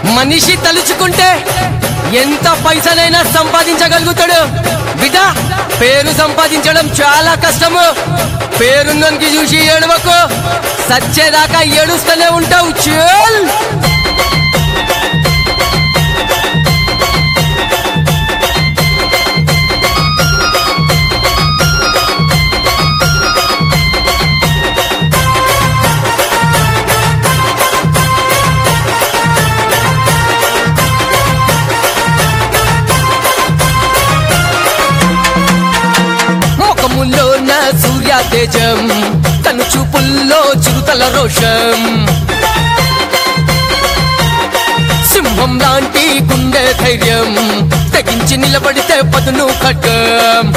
మనిషి తలుచుకుంటే ఎంత పైసలైనా సంపాదించగలుగుతాడు బిడ్డ పేరు సంపాదించడం చాలా కష్టము పేరున్నోనికి చూసి ఏడవకు సచ్చేదాకా ఏడుస్తూనే ఉంటావు చల్ ముఖములో నా సూర్య తేజం కను చూపుల్లో చిరుతల రోషం సింహం లాంటి గుండె ధైర్యం తెగించి నిలబడితే పదును ఖడ్గం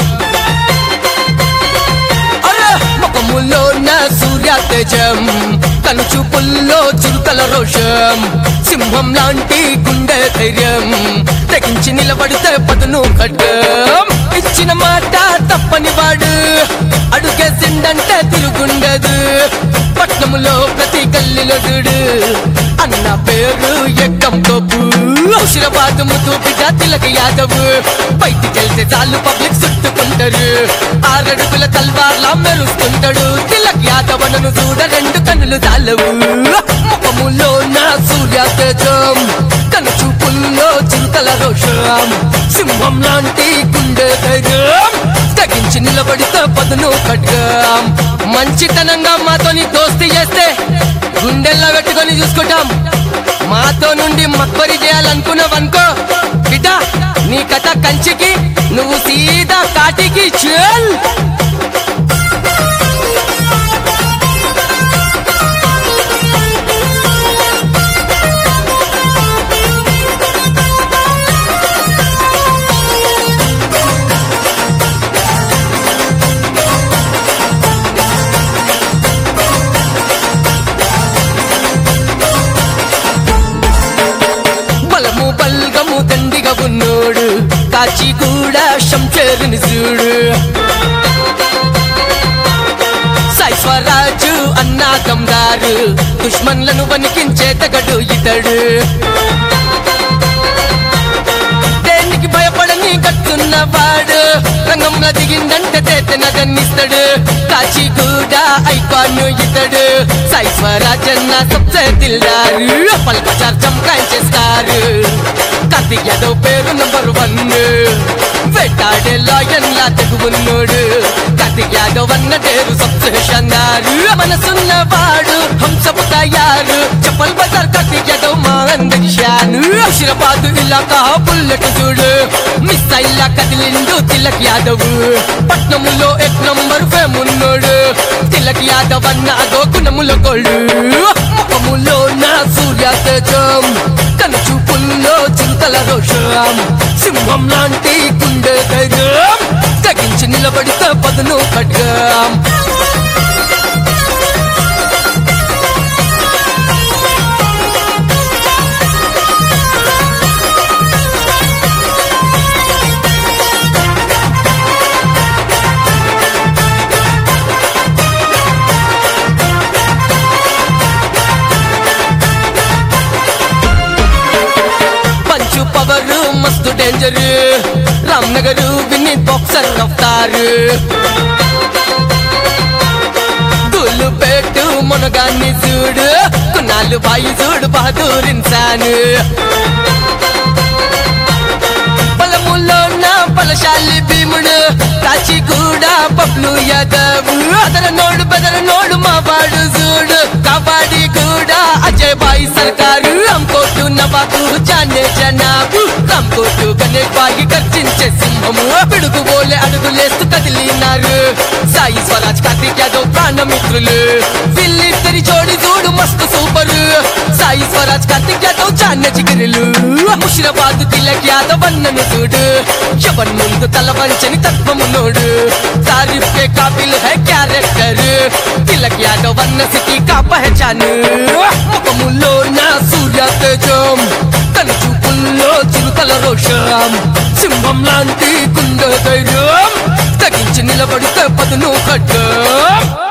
అరే! ముఖములో నా సూర్య తేజం కను చూపుల్లో చిరుతల రోషం సింహం లాంటి గుండె ధైర్యం తెగించి నిలబడితే పదును ఖడ్గం ఇచ్చిన మాట తప్పని వాడు అడుగేసిందంటే తిరుగుండదు పట్నములో ప్రతి గల్లిలో చూడు అన్న పేరు ఎక్కం తోపు హుషిరాబాద్ ముద్దు బిడ్డ తిలక యాదవ్ బయటికెళ్తే చాలు పబ్లిక్ చుట్టుకుంటారు ఆరడుగుల తల్వార్లా మెరుస్తుంటాడు తిలక్ యాదవ్ నన్ను చూడ రెండు కన్నులు చాలవు ముఖములో నా సూర్య తేజం కను చూపుల్లో చిరుతల రోషం సింహం లాంటి గుండె ధైర్యం తగించి నిలబడితే పదును ఖడ్గం మంచితనంగా మాతోని దోస్తి చేస్తే గుండెల్లో పెట్టుకొని చూసుకుంటాం మాతో నుండి మక్బరి చేయాలనుకున్నావనుకో బిడ్డ నీ కథ కంచికి నువ్వు సీదా కాటికి చల్ బలము బల్గము దండిగా ఉన్నోడు కాచి కూడా శంషేరుని చూడు సాయి స్వరాజు అన్నా కమ్దారు దుష్మన్లను వణికించే తగడు ఇతడు దేనికి భయపడని కట్టున్నవాడు రంగంలో దిగిందంటే తేతన గన్నిస్తాడు కాచి కూడా ఐకాను ఇతడు సాయి స్వరాజన్న సబ్సే దిల్దారు పల్క చర్చం కాంచేస్తారు కార్తిక్ యాదవ్ పేరు నంబర్ వన్ వెట్టాడే లాయన్ లా తెగున్నోడు కార్తిక్ యాదవ్ అన్న పేరు సబ్సే షన్నారు మనసున్నవాడు హంసపు తయారు చప్పల్ బజార్ కార్తిక్ యాదవ్ మా అందరి షాను హుషిరాబాద్ ఇలాకా బుల్లెట్ చూడు మిస్ ఇలా కదిలిండు తిలక్ యాదవ్ పట్నములో ఎక్ నంబర్ ఫేమ్ ఉన్నోడు తిలక్ యాదవ్ అన్న అదో గుణముల గోళ్ళు ముఖములో నా సూర్య తేజం కను చూపుల్లో చింతల రోషం సింహం లాంటి గుండె ధైర్యం తగించి నిలబడితే పదును ఖడ్గం పంచు పవర్ మస్తు డేంజర్ రామ్నగర్ వినీత్ బాక్సర్ రఫ్తారు దూలు పెట్టు మునగాన్ని చూడు కునాలు బాయి చూడు బహదూర్ ఇన్సాన్ పొలములో నా బలశాలి భీముడు కాచి కూడా పబ్లు యాదవ్ అదర నోడు బెదర నోడు మా వాడు చూడు కబడ్డీ కూడా అజయ్ బాయి సర్కారు రామ్కోటు నవాబు జానే జనాబు రామ్కోటు గణేష్ బాయి గర్జించే సింహము పిడుగు బోలే అడుగులేస్తూ కదిలినారు సాయి స్వరాజ్ కార్తిక్ యాదవ్ ప్రాణమిత్రులు వీళ్ళిద్దరి జోడి చూడు మస్తు సూపర్ సాయి స్వరాజ్ కార్తిక్ యాదవ్ చాన్న చిగిరిలు ముషిరాబాద్ తిలక్ యాదవ్ అన్నను చూడు ఎవరి ముందు తల వంచని తత్వము నోడు తారీఫ్ के काबिल है క్యారెక్టర్ తిలక్ యాదవ్ అన్న సిటీ కా పహచాన్ ముఖములో నా సూర్య తేజం తన చూపుల్లో చిరుతల రోషం సింహం లాంటి కుండ ధైర్యం తగించి నిలబడితే పదును ఖడ్గం